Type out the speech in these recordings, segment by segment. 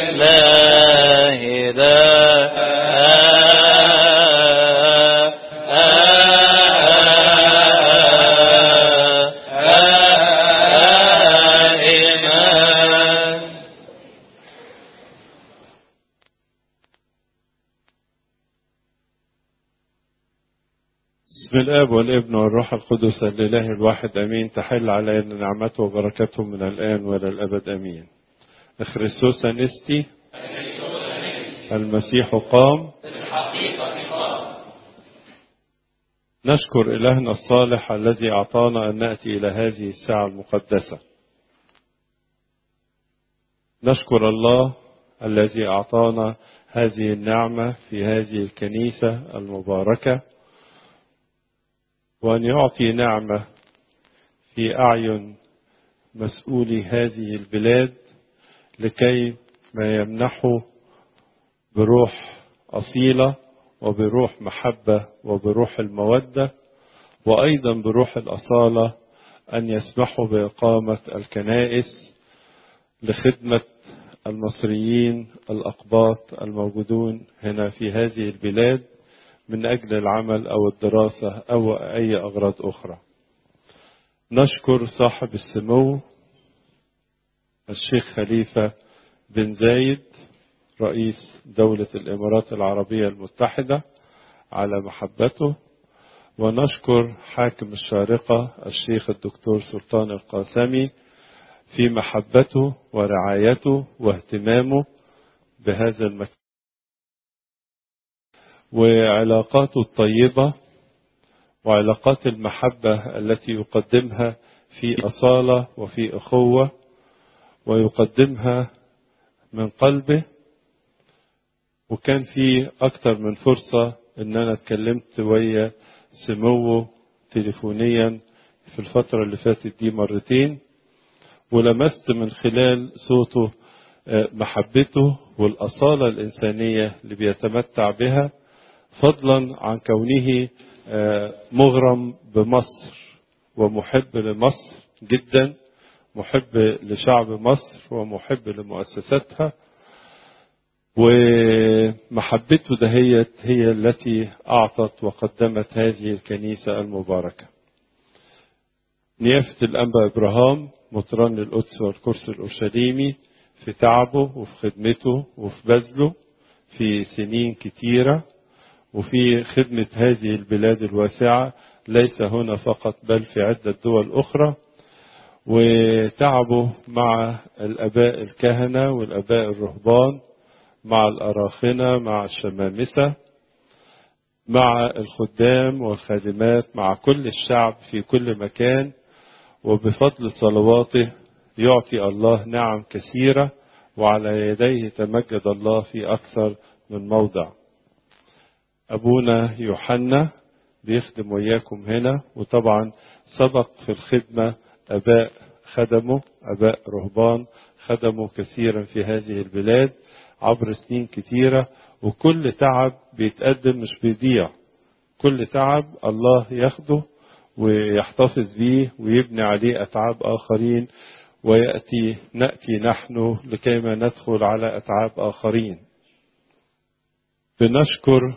بسم الاب والابن والروح القدس الاله الواحد امين تحل علينا نعمته وبركته من الان والى الابد امين خريستوس انستي المسيح قام نشكر إلهنا الصالح الذي أعطانا أن نأتي إلى هذه الساعة المقدسة نشكر الله الذي أعطانا هذه النعمة في هذه الكنيسة المباركة وأن يعطي نعمة في أعين مسؤولي هذه البلاد لكي ما يمنحوا بروح أصيلة وبروح محبة وبروح المودة وأيضا بروح الأصالة أن يسمحوا بإقامة الكنائس لخدمة المصريين الأقباط الموجودون هنا في هذه البلاد من أجل العمل أو الدراسة أو أي أغراض أخرى نشكر صاحب السمو الشيخ خليفة بن زايد رئيس دولة الإمارات العربية المتحدة على محبته ونشكر حاكم الشارقة الشيخ الدكتور سلطان القاسمي في محبته ورعايته واهتمامه بهذا المكان وعلاقاته الطيبة وعلاقات المحبة التي يقدمها في أصالة وفي أخوة ويقدمها من قلبه وكان في أكتر من فرصة إن أنا اتكلمت ويا سموه تليفونيا في الفترة اللي فاتت دي مرتين ولمست من خلال صوته محبته والأصالة الإنسانية اللي بيتمتع بها فضلا عن كونه مغرم بمصر ومحب لمصر جدا محب لشعب مصر ومحب لمؤسساتها ومحبته دهيت هي التي أعطت وقدمت هذه الكنيسة المباركة نيافة الأنبا إبراهام مطران القدس والكرسي الأورشليمي في تعبه وفي خدمته وفي بذله في سنين كتيرة وفي خدمة هذه البلاد الواسعة ليس هنا فقط بل في عدة دول أخرى وتعبه مع الأباء الكهنة والأباء الرهبان مع الأراخنة مع الشمامسة مع الخدام والخادمات مع كل الشعب في كل مكان وبفضل صلواته يعطي الله نعم كثيرة وعلى يديه تمجد الله في أكثر من موضع أبونا يوحنا بيخدم وياكم هنا وطبعا سبق في الخدمة أباء خدموا أباء رهبان خدموا كثيرا في هذه البلاد عبر سنين كتيرة وكل تعب بيتقدم مش بيضيع كل تعب الله ياخده ويحتفظ بيه ويبني عليه أتعاب آخرين ويأتي نأتي نحن لكيما ندخل على أتعاب آخرين بنشكر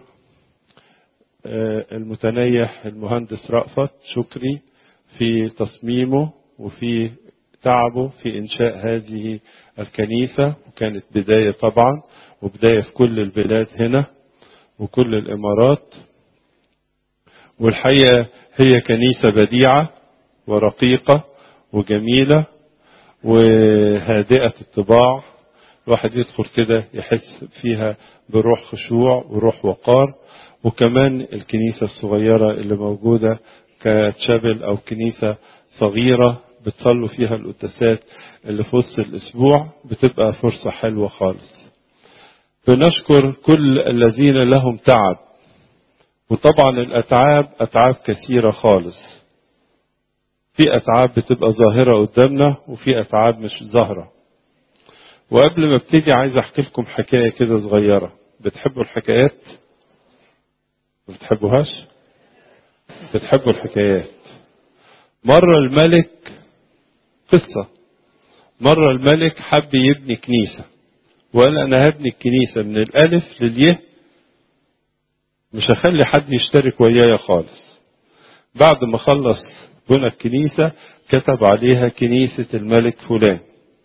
المتنيح المهندس رأفت شكري في تصميمه وفي تعبه في إنشاء هذه الكنيسة وكانت بداية طبعا وبداية في كل البلاد هنا وكل الإمارات والحقيقة هي كنيسة بديعة ورقيقة وجميلة وهادئة الطباع الواحد يدخل كده يحس فيها بروح خشوع وروح وقار وكمان الكنيسة الصغيرة اللي موجودة كتشابل أو كنيسة صغيرة بتصلوا فيها القداسات اللي في وسط الأسبوع بتبقى فرصة حلوة خالص بنشكر كل الذين لهم تعب وطبعا الأتعاب أتعاب كثيرة خالص في أتعاب بتبقى ظاهرة قدامنا وفي أتعاب مش ظاهرة وقبل ما ابتدي عايز أحكي لكم حكاية كده صغيرة بتحبوا الحكايات؟ ما بتحبوهاش؟ بتحبوا الحكايات مرة الملك قصة مرة الملك حب يبني كنيسة وقال انا هبني الكنيسة من الالف لليه مش هخلي حد يشترك ويايا خالص بعد ما خلص بنى الكنيسة كتب عليها كنيسة الملك فلان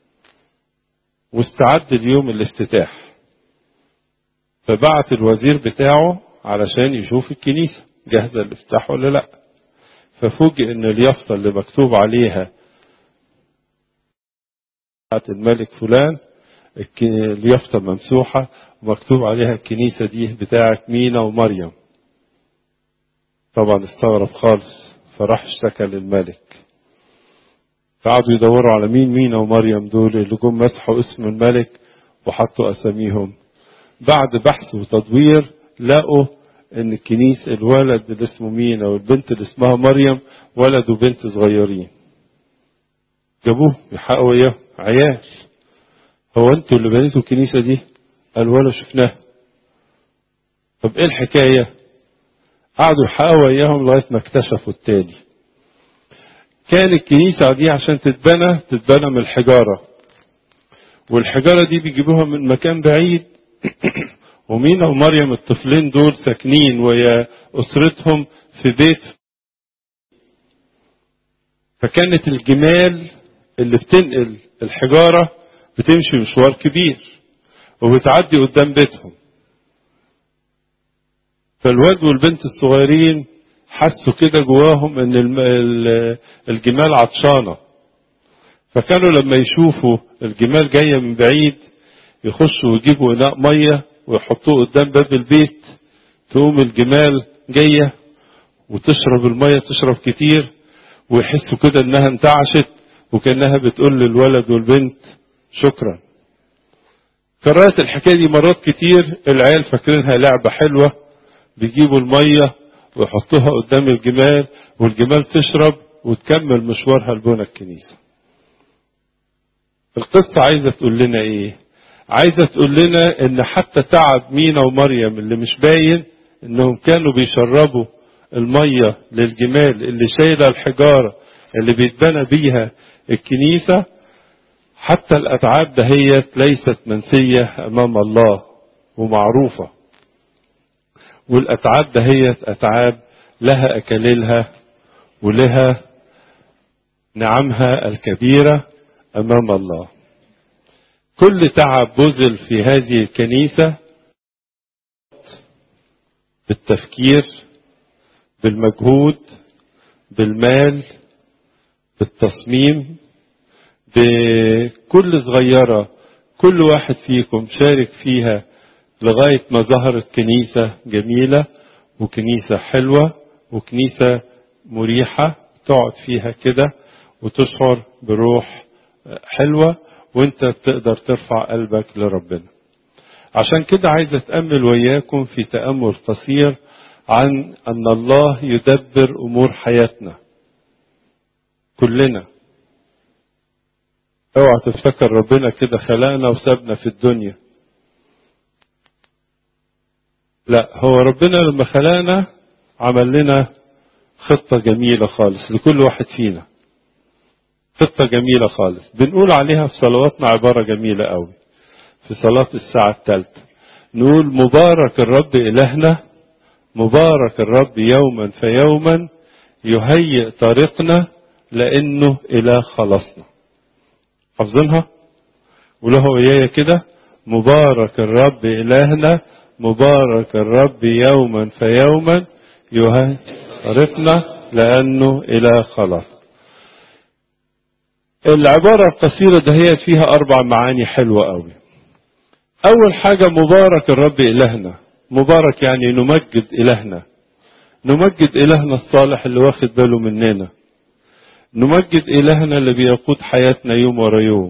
واستعد اليوم الافتتاح فبعت الوزير بتاعه علشان يشوف الكنيسة جاهزة الافتتاح ولا لا ففوجئ ان اليافطة اللي مكتوب عليها بتاعت الملك فلان اليافطة ممسوحة ومكتوب عليها الكنيسة دي بتاعت مينا ومريم طبعا استغرب خالص فراح اشتكى للملك فقعدوا يدوروا على مين مينا ومريم دول اللي جم مسحوا اسم الملك وحطوا اساميهم بعد بحث وتدوير لقوا ان الكنيسة الولد اللي اسمه مينا والبنت اللي اسمها مريم ولد وبنت صغيرين جابوه يحققوا اياه عيال هو انتوا اللي بنيتوا الكنيسة دي قال ولا شفناها طب ايه الحكاية قعدوا يحققوا اياهم لغاية ما اكتشفوا التاني كان الكنيسة دي عشان تتبنى تتبنى من الحجارة والحجارة دي بيجيبوها من مكان بعيد ومينا ومريم الطفلين دول ساكنين ويا أسرتهم في بيت فكانت الجمال اللي بتنقل الحجارة بتمشي مشوار كبير وبتعدي قدام بيتهم فالواد والبنت الصغيرين حسوا كده جواهم ان الجمال عطشانة فكانوا لما يشوفوا الجمال جاية من بعيد يخشوا ويجيبوا اناء مية ويحطوه قدام باب البيت تقوم الجمال جاية وتشرب المية تشرب كتير ويحسوا كده انها انتعشت وكانها بتقول للولد والبنت شكرا كررت الحكاية دي مرات كتير العيال فاكرينها لعبة حلوة بيجيبوا المية ويحطوها قدام الجمال والجمال تشرب وتكمل مشوارها لبنى الكنيسة القصة عايزة تقول لنا ايه عايزة تقول لنا ان حتى تعب مينا ومريم اللي مش باين انهم كانوا بيشربوا المية للجمال اللي شايلة الحجارة اللي بيتبنى بيها الكنيسة حتى الأتعاب دهيت ليست منسية أمام الله ومعروفة والأتعاب دهيت أتعاب لها أكليلها ولها نعمها الكبيرة أمام الله كل تعب بذل في هذه الكنيسة بالتفكير بالمجهود بالمال بالتصميم بكل صغيرة كل واحد فيكم شارك فيها لغاية ما ظهرت كنيسة جميلة وكنيسة حلوة وكنيسة مريحة تقعد فيها كده وتشعر بروح حلوة وانت تقدر ترفع قلبك لربنا عشان كده عايز اتأمل وياكم في تأمل قصير عن ان الله يدبر امور حياتنا كلنا اوعى تفتكر ربنا كده خلقنا وسابنا في الدنيا لا هو ربنا لما خلقنا عمل لنا خطة جميلة خالص لكل واحد فينا خطة جميلة خالص بنقول عليها في صلواتنا عبارة جميلة قوي في صلاة الساعة الثالثة نقول مبارك الرب إلهنا مبارك الرب يوما فيوما يهيئ طريقنا لأنه إله خلصنا حافظينها وله ويايا كده مبارك الرب إلهنا مبارك الرب يوما فيوما يهيئ طريقنا لأنه إله خلص العبارة القصيرة دهيت فيها أربع معاني حلوة قوي أول حاجة مبارك الرب إلهنا مبارك يعني نمجد إلهنا نمجد إلهنا الصالح اللي واخد باله مننا نمجد إلهنا اللي بيقود حياتنا يوم ورا يوم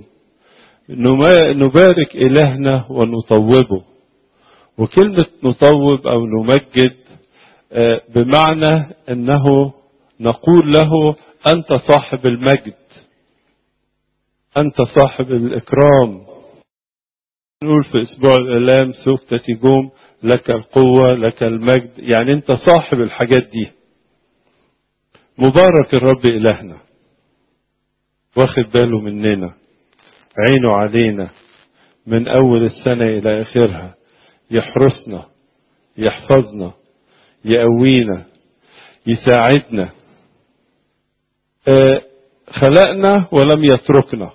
نبارك إلهنا ونطوبه وكلمة نطوب أو نمجد بمعنى أنه نقول له أنت صاحب المجد أنت صاحب الإكرام نقول في أسبوع الآلام سوف تتجوم لك القوة لك المجد يعني أنت صاحب الحاجات دي مبارك الرب إلهنا واخد باله مننا عينه علينا من أول السنة إلى آخرها يحرسنا يحفظنا يقوينا يساعدنا آه خلقنا ولم يتركنا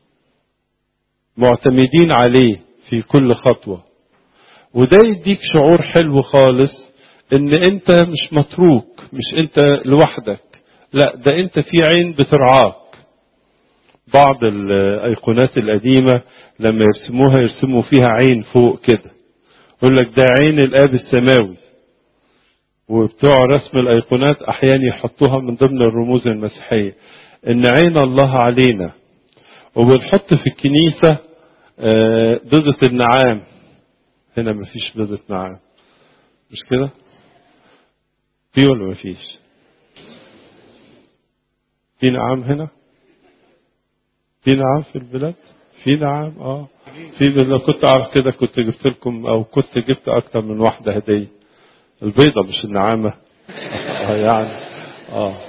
معتمدين عليه في كل خطوة وده يديك شعور حلو خالص ان انت مش متروك مش انت لوحدك لا ده انت في عين بترعاك بعض الايقونات القديمة لما يرسموها يرسموا فيها عين فوق كده يقول لك ده عين الاب السماوي وبتوع رسم الايقونات احيانا يحطوها من ضمن الرموز المسيحية ان عين الله علينا وبنحط في الكنيسة بيضة النعام هنا مفيش بيضة نعام مش كده في ولا مفيش في نعام هنا في نعام في البلاد في نعام اه في لو كنت اعرف كده كنت جبت لكم او كنت جبت اكتر من واحده هديه البيضه مش النعامه اه يعني اه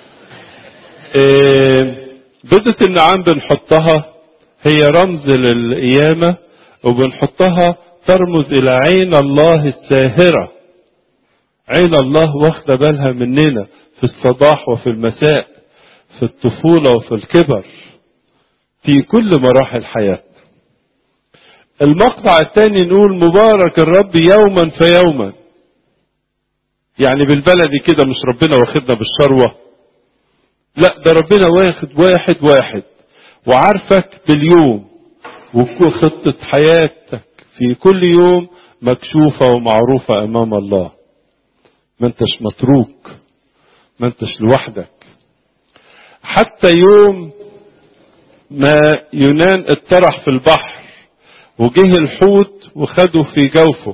إيه بيضة النعام بنحطها هي رمز للقيامة وبنحطها ترمز إلى عين الله الساهرة عين الله واخدة بالها مننا في الصباح وفي المساء في الطفولة وفي الكبر في كل مراحل حياتنا المقطع الثاني نقول مبارك الرب يوما فيوما يعني بالبلدي كده مش ربنا واخدنا بالشروة لا ده ربنا واخد واحد واحد وعارفك باليوم وخطة حياتك في كل يوم مكشوفة ومعروفة أمام الله ما انتش متروك ما انتش لوحدك حتى يوم ما يونان اتطرح في البحر وجه الحوت وخده في جوفه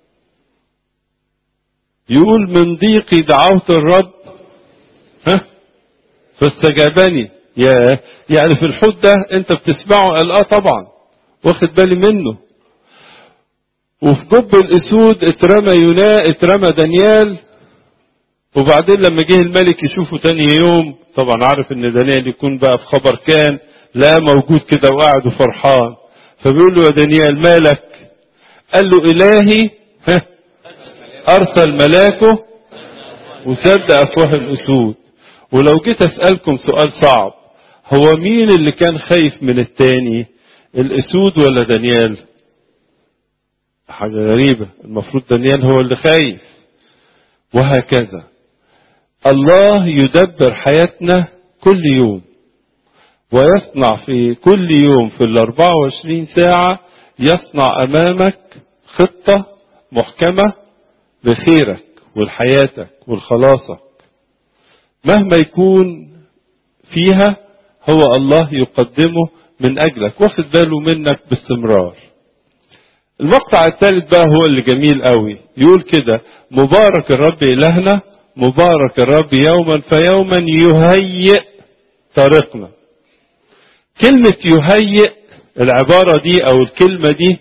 يقول من ضيقي دعوت الرب ها فاستجابني يا يعني في الحوت ده انت بتسمعه قال اه طبعا واخد بالي منه وفي جب الاسود اترمى يونا اترمى دانيال وبعدين لما جه الملك يشوفه تاني يوم طبعا عارف ان دانيال يكون بقى في خبر كان لا موجود كده وقاعد وفرحان فبيقول له يا دانيال مالك قال له الهي ها ارسل ملاكه وسد افواه الاسود ولو جيت اسالكم سؤال صعب هو مين اللي كان خايف من التاني الاسود ولا دانيال حاجة غريبة المفروض دانيال هو اللي خايف وهكذا الله يدبر حياتنا كل يوم ويصنع في كل يوم في ال 24 ساعة يصنع أمامك خطة محكمة لخيرك ولحياتك ولخلاصك مهما يكون فيها هو الله يقدمه من أجلك واخد باله منك باستمرار المقطع الثالث بقى هو اللي جميل قوي يقول كده مبارك الرب إلهنا مبارك الرب يوما فيوما يهيئ طريقنا كلمة يهيئ العبارة دي أو الكلمة دي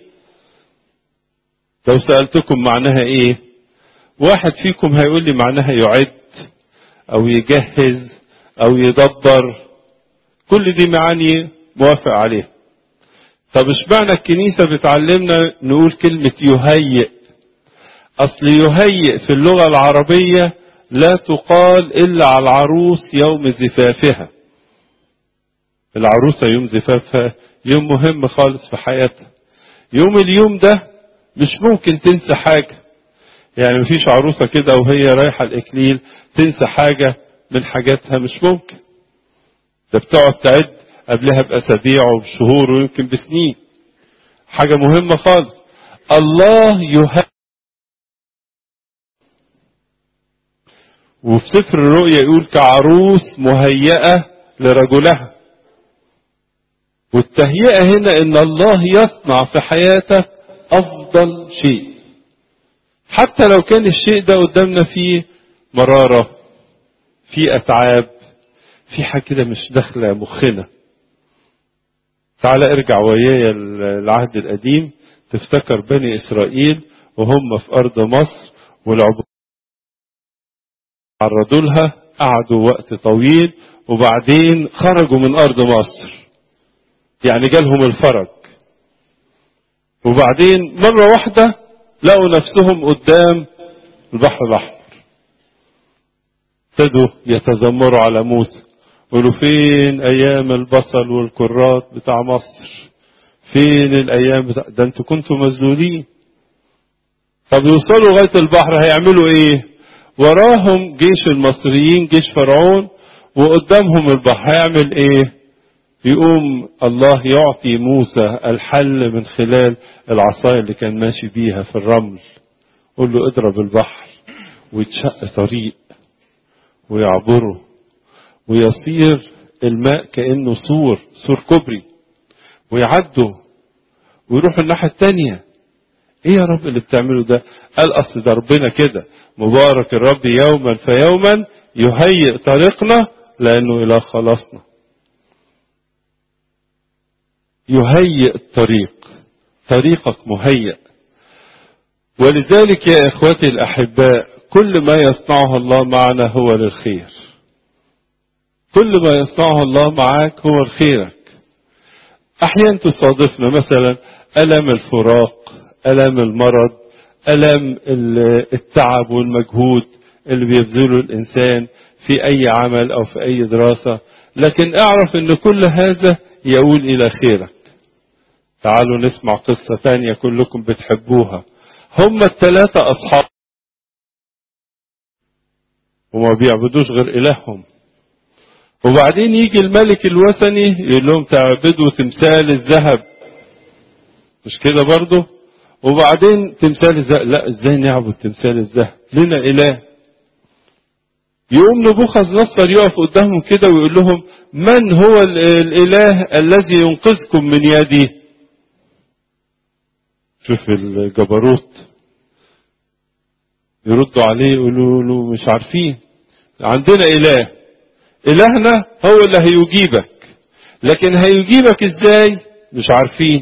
لو سألتكم معناها إيه واحد فيكم هيقول لي معناها يعد أو يجهز أو يدبر كل دي معاني موافق عليها طب اشمعنى الكنيسة بتعلمنا نقول كلمة يهيئ أصل يهيئ في اللغة العربية لا تقال إلا على العروس يوم زفافها العروسة يوم زفافها يوم مهم خالص في حياتها يوم اليوم ده مش ممكن تنسى حاجة يعني مفيش عروسة كده وهي رايحة الإكليل تنسى حاجة من حاجاتها مش ممكن ده بتقعد تعد قبلها بأسابيع وبشهور ويمكن بسنين حاجة مهمة خالص الله يهيئ وفي سفر الرؤيا يقول كعروس مهيئة لرجلها والتهيئة هنا ان الله يصنع في حياتك افضل شيء حتى لو كان الشيء ده قدامنا فيه مرارة فيه اتعاب في حاجة كده مش داخلة مخنا تعال ارجع ويايا العهد القديم تفتكر بني اسرائيل وهم في ارض مصر والعبود عرضوا لها قعدوا وقت طويل وبعدين خرجوا من ارض مصر يعني جالهم الفرج وبعدين مرة واحدة لقوا نفسهم قدام البحر الأحمر ابتدوا يتذمروا على موسى يقولوا فين أيام البصل والكرات بتاع مصر فين الأيام بتاع ده انتوا كنتوا مذلولين طب يوصلوا لغاية البحر هيعملوا ايه وراهم جيش المصريين جيش فرعون وقدامهم البحر هيعمل ايه يقوم الله يعطي موسى الحل من خلال العصاية اللي كان ماشي بيها في الرمل قول له اضرب البحر ويتشق طريق ويعبره ويصير الماء كأنه سور سور كبري ويعدوا ويروحوا الناحية التانية ايه يا رب اللي بتعمله ده قال اصل ده ربنا كده مبارك الرب يوما فيوما يهيئ طريقنا لانه الى خلاصنا يهيئ الطريق طريقك مهيئ ولذلك يا اخوتي الاحباء كل ما يصنعه الله معنا هو للخير كل ما يصنعه الله معاك هو لخيرك احيانا تصادفنا مثلا الم الفراق الم المرض الم التعب والمجهود اللي بيبذله الانسان في اي عمل او في اي دراسه لكن اعرف ان كل هذا يقول الى خيرك تعالوا نسمع قصه ثانيه كلكم بتحبوها هم الثلاثه اصحاب وما بيعبدوش غير الههم وبعدين يجي الملك الوثني يقول لهم تعبدوا تمثال الذهب مش كده برضه وبعدين تمثال الذهب لا ازاي نعبد تمثال الذهب لنا اله يقوم نبوخذ نصر يقف قدامهم كده ويقول لهم من هو الاله الذي ينقذكم من يدي شوف الجبروت يردوا عليه يقولوا له مش عارفين عندنا اله إلهنا هو اللي هيجيبك لكن هيجيبك ازاي مش عارفين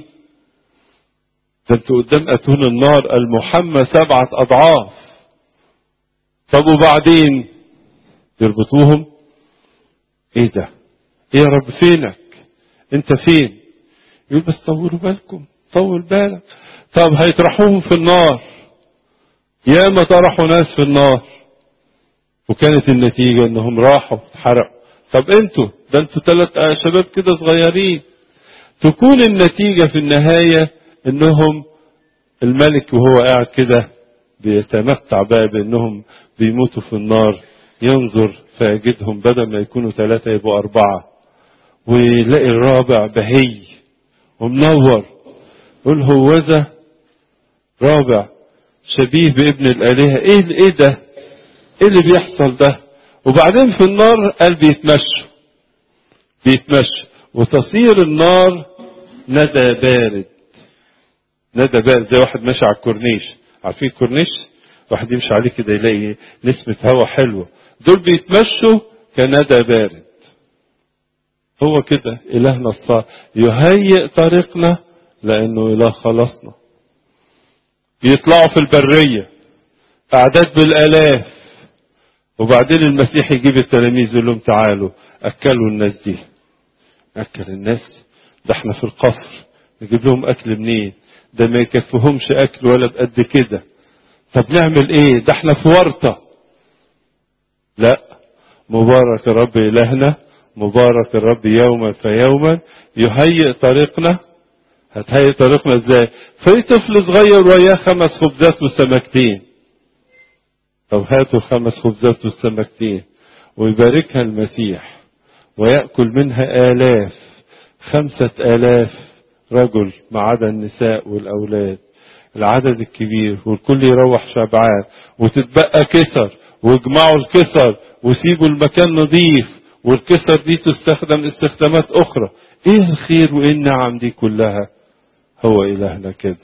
ده انتوا قدام اتون النار المحمى سبعة اضعاف طب وبعدين يربطوهم ايه ده ايه يا رب فينك انت فين يقول بس طولوا بالكم طول بالك طب هيطرحوهم في النار يا ما طرحوا ناس في النار وكانت النتيجة انهم راحوا اتحرقوا طب انتوا ده انتوا ثلاث شباب كده صغيرين تكون النتيجة في النهاية انهم الملك وهو قاعد كده بيتمتع بقى بانهم بيموتوا في النار ينظر فيجدهم بدل ما يكونوا ثلاثة يبقوا أربعة ويلاقي الرابع بهي ومنور يقول هوذا رابع شبيه بابن الآلهة ايه ايه ده ايه اللي بيحصل ده وبعدين في النار قال بيتمشوا بيتمشوا وتصير النار ندى بارد ندى بارد زي واحد ماشي على الكورنيش عارفين الكورنيش واحد يمشي عليه كده يلاقي نسمة هواء حلوة دول بيتمشوا كندى بارد هو كده إلهنا الصالح يهيئ طريقنا لأنه إله خلصنا يطلعوا في البرية أعداد بالآلاف وبعدين المسيح يجيب التلاميذ يقول لهم تعالوا أكلوا الناس دي أكل الناس ده احنا في القصر نجيب لهم أكل منين ده ما يكفهمش أكل ولا بقد كده طب نعمل ايه ده احنا في ورطة لا مبارك الرب إلهنا مبارك الرب يوما فيوما يهيئ طريقنا هتهيئ طريقنا ازاي في طفل صغير وياه خمس خبزات وسمكتين طب هاتوا الخمس خبزات والسمكتين ويباركها المسيح ويأكل منها آلاف خمسة آلاف رجل ما عدا النساء والأولاد العدد الكبير والكل يروح شبعان وتتبقى كسر واجمعوا الكسر وسيبوا المكان نظيف والكسر دي تستخدم استخدامات أخرى إيه الخير وإيه النعم دي كلها هو إلهنا كده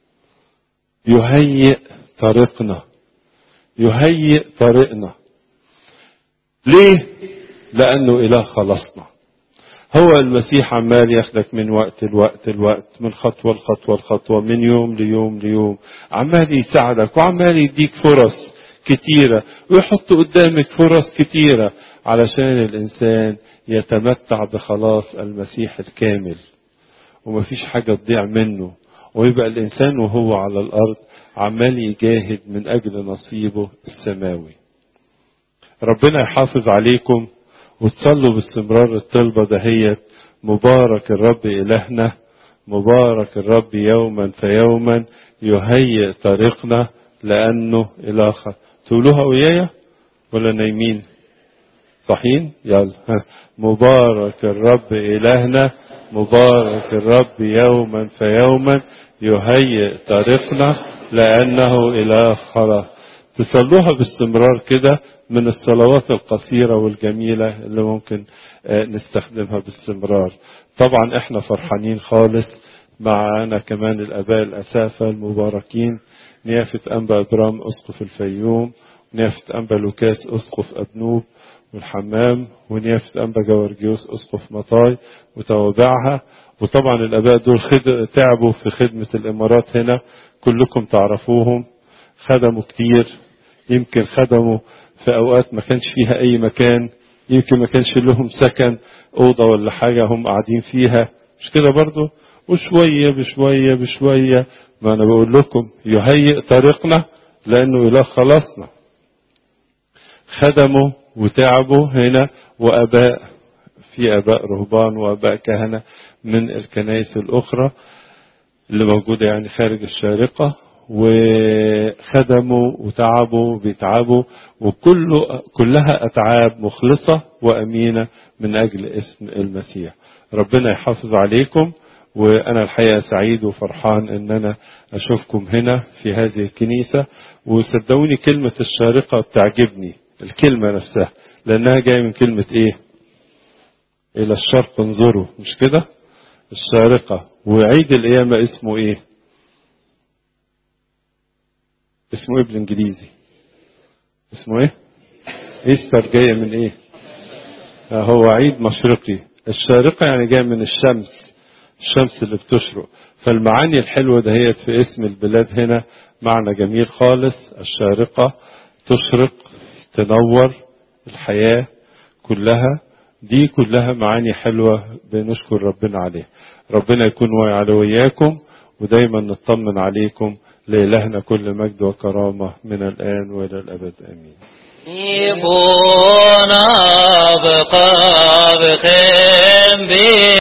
يهيئ طريقنا يهيئ طريقنا ليه لأنه إله خلصنا هو المسيح عمال ياخدك من وقت لوقت لوقت من خطوة لخطوة لخطوة من يوم ليوم ليوم عمال يساعدك وعمال يديك فرص كتيرة ويحط قدامك فرص كتيرة علشان الإنسان يتمتع بخلاص المسيح الكامل ومفيش حاجة تضيع منه ويبقى الإنسان وهو على الأرض عمال يجاهد من أجل نصيبه السماوي ربنا يحافظ عليكم وتصلوا باستمرار الطلبة دهيت مبارك الرب إلهنا مبارك الرب يوما فيوما يهيئ طريقنا لأنه إله تقولوها ويايا ولا نايمين صحين يلا ها. مبارك الرب إلهنا مبارك الرب يوما فيوما يهيئ طريقنا لأنه إله خلاص تصلوها باستمرار كده من الصلوات القصيرة والجميلة اللي ممكن نستخدمها باستمرار طبعا احنا فرحانين خالص معانا كمان الاباء الاسافة المباركين نيافة انبا ابرام اسقف الفيوم نيافة انبا لوكاس اسقف ابنوب والحمام ونيافة انبا جورجيوس اسقف مطاي وتوابعها وطبعا الاباء دول خد... تعبوا في خدمة الامارات هنا كلكم تعرفوهم خدموا كتير يمكن خدموا في اوقات ما كانش فيها اي مكان يمكن ما كانش لهم سكن اوضه ولا حاجه هم قاعدين فيها مش كده برضو وشويه بشويه بشويه ما انا بقول لكم يهيئ طريقنا لانه اله خلصنا خدموا وتعبوا هنا واباء في اباء رهبان واباء كهنه من الكنائس الاخرى اللي موجوده يعني خارج الشارقه وخدموا وتعبوا بيتعبوا وكله كلها أتعاب مخلصة وأمينة من أجل اسم المسيح ربنا يحافظ عليكم وأنا الحقيقة سعيد وفرحان أن أنا أشوفكم هنا في هذه الكنيسة وصدقوني كلمة الشارقة بتعجبني الكلمة نفسها لأنها جاية من كلمة إيه إلى الشرق انظروا مش كده الشارقة وعيد القيامة اسمه إيه اسمه ايه بالانجليزي اسمه ايه ايستر جايه من ايه آه هو عيد مشرقي الشارقه يعني جايه من الشمس الشمس اللي بتشرق فالمعاني الحلوه دهيت في اسم البلاد هنا معنى جميل خالص الشارقه تشرق تنور الحياه كلها دي كلها معاني حلوه بنشكر ربنا عليها ربنا يكون على وياكم ودايما نطمن عليكم لإلهنا كل مجد وكرامة من الآن وإلى الأبد آمين يبونا بقى بخيم بي